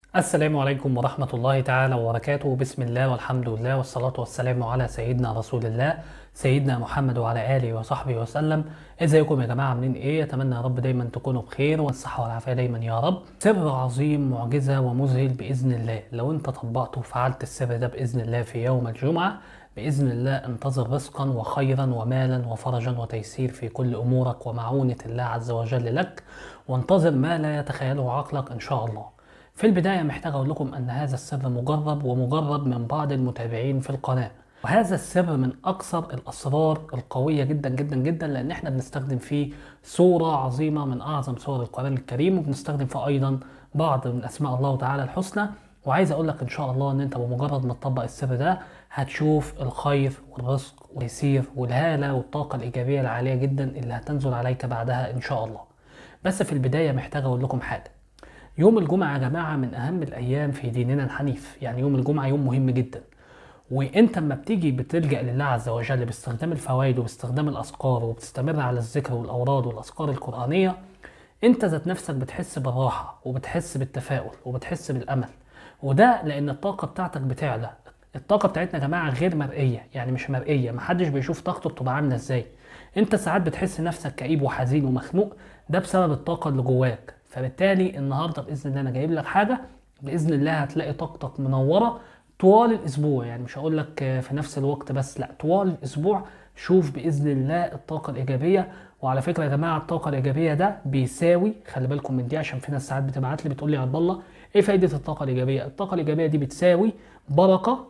السلام عليكم ورحمة الله تعالى وبركاته بسم الله والحمد لله والصلاة والسلام على سيدنا رسول الله سيدنا محمد وعلى آله وصحبه وسلم ازيكم يا جماعة عاملين ايه اتمنى يا رب دايما تكونوا بخير والصحة والعافية دايما يا رب سر عظيم معجزة ومذهل بإذن الله لو انت طبقته وفعلت السر ده بإذن الله في يوم الجمعة بإذن الله انتظر رزقا وخيرا ومالا وفرجا وتيسير في كل أمورك ومعونة الله عز وجل لك وانتظر ما لا يتخيله عقلك إن شاء الله في البداية محتاج أقول لكم أن هذا السر مجرب ومجرب من بعض المتابعين في القناة وهذا السر من أكثر الأسرار القوية جدا جدا جدا لأن احنا بنستخدم فيه صورة عظيمة من أعظم صور القرآن الكريم وبنستخدم فيه أيضا بعض من أسماء الله تعالى الحسنى وعايز أقول لك إن شاء الله إن أنت بمجرد ما تطبق السر ده هتشوف الخير والرزق واليسير والهالة والطاقة الإيجابية العالية جدا اللي هتنزل عليك بعدها إن شاء الله بس في البداية محتاج أقول لكم حاجة يوم الجمعة يا جماعة من أهم الأيام في ديننا الحنيف يعني يوم الجمعة يوم مهم جدا وانت اما بتيجي بتلجأ لله عز وجل باستخدام الفوائد وباستخدام الأذكار وبتستمر على الذكر والأوراد والأذكار القرآنية انت ذات نفسك بتحس بالراحة وبتحس بالتفاؤل وبتحس بالأمل وده لأن الطاقة بتاعتك بتعلى الطاقة بتاعتنا يا جماعة غير مرئية يعني مش مرئية محدش بيشوف طاقته بتبقى عاملة ازاي انت ساعات بتحس نفسك كئيب وحزين ومخنوق ده بسبب الطاقة اللي جواك فبالتالي النهارده باذن الله انا جايب لك حاجه باذن الله هتلاقي طاقتك منوره طوال الاسبوع يعني مش هقول لك في نفس الوقت بس لا طوال الاسبوع شوف باذن الله الطاقه الايجابيه وعلى فكره يا جماعه الطاقه الايجابيه ده بيساوي خلي بالكم من دي عشان في ناس ساعات بتبعت لي بتقول لي يا عبد الله ايه فايده الطاقه الايجابيه الطاقه الايجابيه دي بتساوي بركه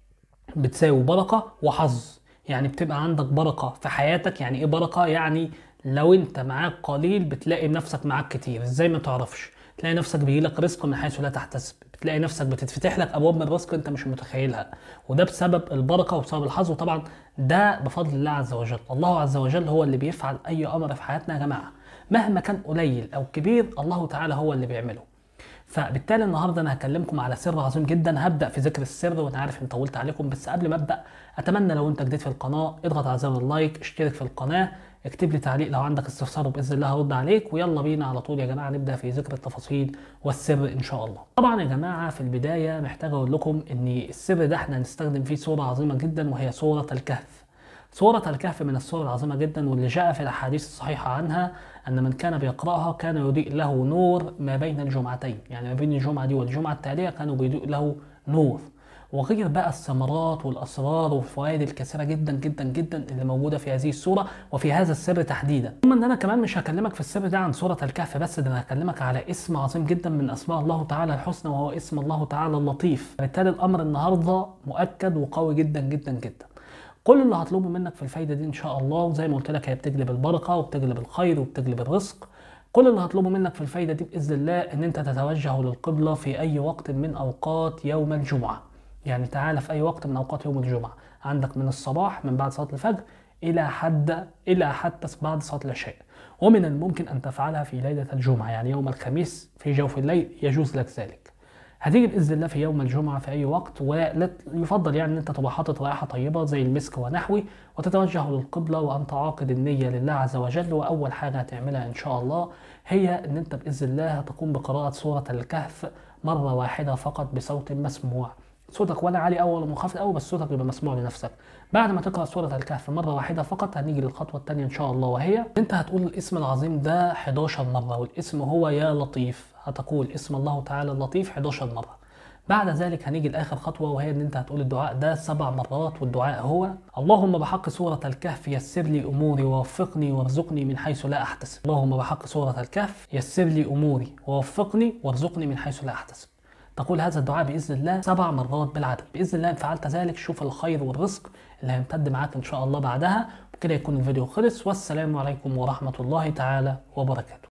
بتساوي بركه وحظ يعني بتبقى عندك بركه في حياتك يعني ايه بركه يعني لو انت معاك قليل بتلاقي نفسك معاك كتير ازاي ما تعرفش تلاقي نفسك بيجيلك رزق من حيث لا تحتسب بتلاقي نفسك بتتفتح لك ابواب من الرزق انت مش متخيلها وده بسبب البركه وبسبب الحظ وطبعا ده بفضل الله عز وجل الله عز وجل هو اللي بيفعل اي امر في حياتنا يا جماعه مهما كان قليل او كبير الله تعالى هو اللي بيعمله فبالتالي النهارده انا هكلمكم على سر عظيم جدا هبدا في ذكر السر وانا عارف ان طولت عليكم بس قبل ما ابدا اتمنى لو انت جديد في القناه اضغط على زر اللايك اشترك في القناه اكتب لي تعليق لو عندك استفسار وباذن الله هرد عليك ويلا بينا على طول يا جماعه نبدا في ذكر التفاصيل والسر ان شاء الله. طبعا يا جماعه في البدايه محتاج اقول لكم ان السر ده احنا هنستخدم فيه صوره عظيمه جدا وهي صوره الكهف. صورة الكهف من الصور العظيمة جدا واللي جاء في الأحاديث الصحيحة عنها أن من كان بيقرأها كان يضيء له نور ما بين الجمعتين يعني ما بين الجمعة دي والجمعة التالية كانوا بيضيء له نور وغير بقى الثمرات والاسرار والفوائد الكثيره جدا جدا جدا اللي موجوده في هذه السوره وفي هذا السر تحديدا ثم ان انا كمان مش هكلمك في السر ده عن سوره الكهف بس ده انا هكلمك على اسم عظيم جدا من اسماء الله تعالى الحسنى وهو اسم الله تعالى اللطيف بالتالي الامر النهارده مؤكد وقوي جدا جدا جدا كل اللي هطلبه منك في الفايده دي ان شاء الله وزي ما قلت لك هي بتجلب البركه وبتجلب الخير وبتجلب الرزق كل اللي هطلبه منك في الفايده دي باذن الله ان انت تتوجه للقبله في اي وقت من اوقات يوم الجمعه يعني تعالى في اي وقت من اوقات يوم الجمعه عندك من الصباح من بعد صلاه الفجر الى حد الى حتى بعد صلاه العشاء ومن الممكن ان تفعلها في ليله الجمعه يعني يوم الخميس في جوف الليل يجوز لك ذلك هتيجي باذن الله في يوم الجمعه في اي وقت ويفضل يعني ان انت تبقى حاطط رائحه طيبه زي المسك ونحوه وتتوجه للقبله وان تعاقد النيه لله عز وجل واول حاجه هتعملها ان شاء الله هي ان انت باذن الله هتقوم بقراءه سوره الكهف مره واحده فقط بصوت مسموع صوتك ولا عالي قوي ولا منخفض قوي بس صوتك يبقى مسموع لنفسك بعد ما تقرا سوره الكهف مره واحده فقط هنيجي للخطوه الثانيه ان شاء الله وهي انت هتقول الاسم العظيم ده 11 مره والاسم هو يا لطيف هتقول اسم الله تعالى اللطيف 11 مره بعد ذلك هنيجي لاخر خطوه وهي ان انت هتقول الدعاء ده سبع مرات والدعاء هو اللهم بحق سوره الكهف يسر لي اموري ووفقني وارزقني من حيث لا احتسب اللهم بحق سوره الكهف يسر لي اموري ووفقني وارزقني من حيث لا احتسب تقول هذا الدعاء باذن الله سبع مرات بالعدد باذن الله ان فعلت ذلك شوف الخير والرزق اللي هيمتد معاك ان شاء الله بعدها وكده يكون الفيديو خلص والسلام عليكم ورحمه الله تعالى وبركاته